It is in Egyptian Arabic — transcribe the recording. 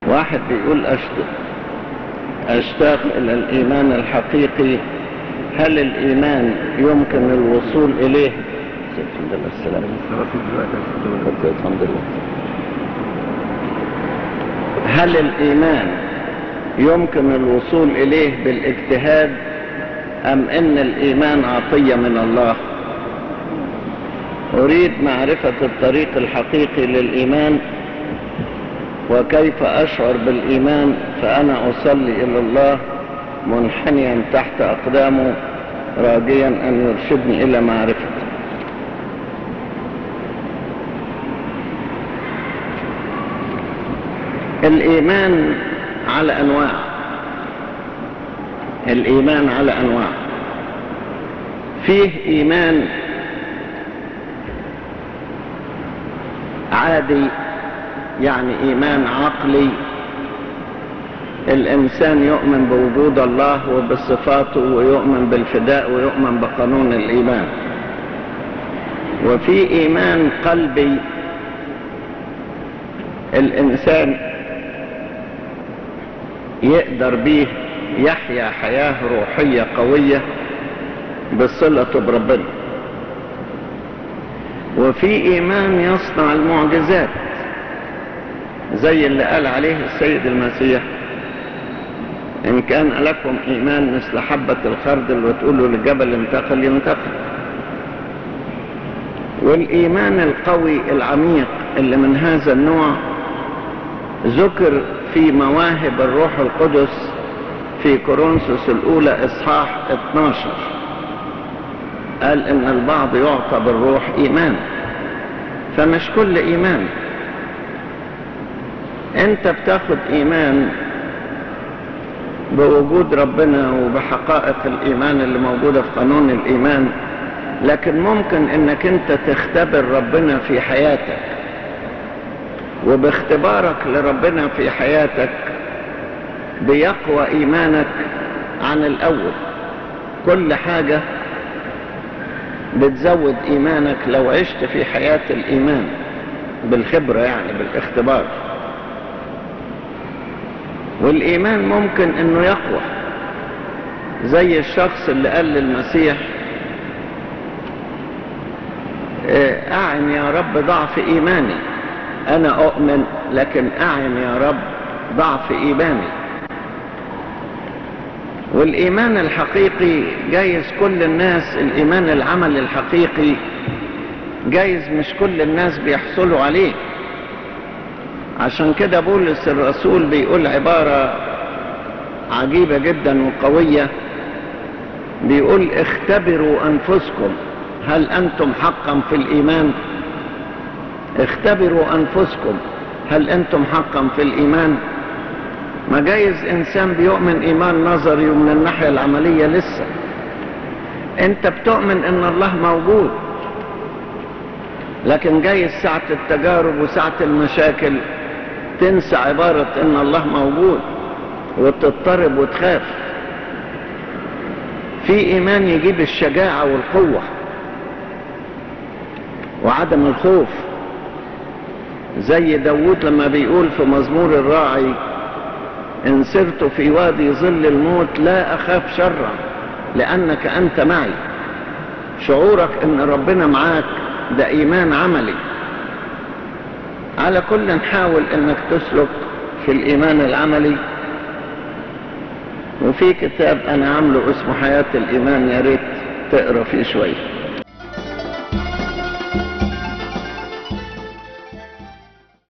واحد بيقول أشتاق, أشتاق إلى الإيمان الحقيقي هل الإيمان يمكن الوصول إليه الحمد لله السلام الحمد لله هل الإيمان يمكن الوصول إليه بالاجتهاد أم أن الإيمان عطية من الله أريد معرفة الطريق الحقيقي للإيمان وكيف أشعر بالإيمان فأنا أصلي إلى الله منحنيا تحت أقدامه راجيا أن يرشدني إلى معرفته الإيمان على أنواع الإيمان على أنواع فيه إيمان عادي يعني إيمان عقلي الإنسان يؤمن بوجود الله وبصفاته ويؤمن بالفداء ويؤمن بقانون الإيمان وفي إيمان قلبي الإنسان يقدر به يحيا حياة روحية قوية بصلته بربنا وفي إيمان يصنع المعجزات زي اللي قال عليه السيد المسيح إن كان لكم إيمان مثل حبة الخردل وتقولوا للجبل انتقل ينتقل والإيمان القوي العميق اللي من هذا النوع ذكر في مواهب الروح القدس في كورنثوس الأولى إصحاح 12 قال إن البعض يعطى بالروح إيمان فمش كل إيمان أنت بتاخد إيمان بوجود ربنا وبحقائق الإيمان اللي موجودة في قانون الإيمان لكن ممكن إنك أنت تختبر ربنا في حياتك وباختبارك لربنا في حياتك بيقوى إيمانك عن الأول كل حاجة بتزود إيمانك لو عشت في حياة الإيمان بالخبرة يعني بالاختبار والإيمان ممكن أنه يقوى زي الشخص اللي قال للمسيح أعن يا رب ضعف إيماني أنا أؤمن لكن أعن يا رب ضعف إيماني والإيمان الحقيقي جايز كل الناس الإيمان العمل الحقيقي جايز مش كل الناس بيحصلوا عليه عشان كده بولس الرسول بيقول عبارة عجيبة جدا وقوية بيقول اختبروا أنفسكم هل أنتم حقا في الإيمان اختبروا أنفسكم هل أنتم حقا في الإيمان ما جايز إنسان بيؤمن إيمان نظري ومن الناحية العملية لسه أنت بتؤمن إن الله موجود لكن جايز ساعة التجارب وساعة المشاكل تنسى عبارة إن الله موجود وتضطرب وتخاف في إيمان يجيب الشجاعة والقوة وعدم الخوف زي داود لما بيقول في مزمور الراعي إن سرت في وادي ظل الموت لا أخاف شرا لأنك أنت معي شعورك إن ربنا معاك ده إيمان عملي على كل نحاول إنك تسلك في الإيمان العملي وفي كتاب أنا عامله اسمه حياة الإيمان يا ريت تقرأ فيه شوية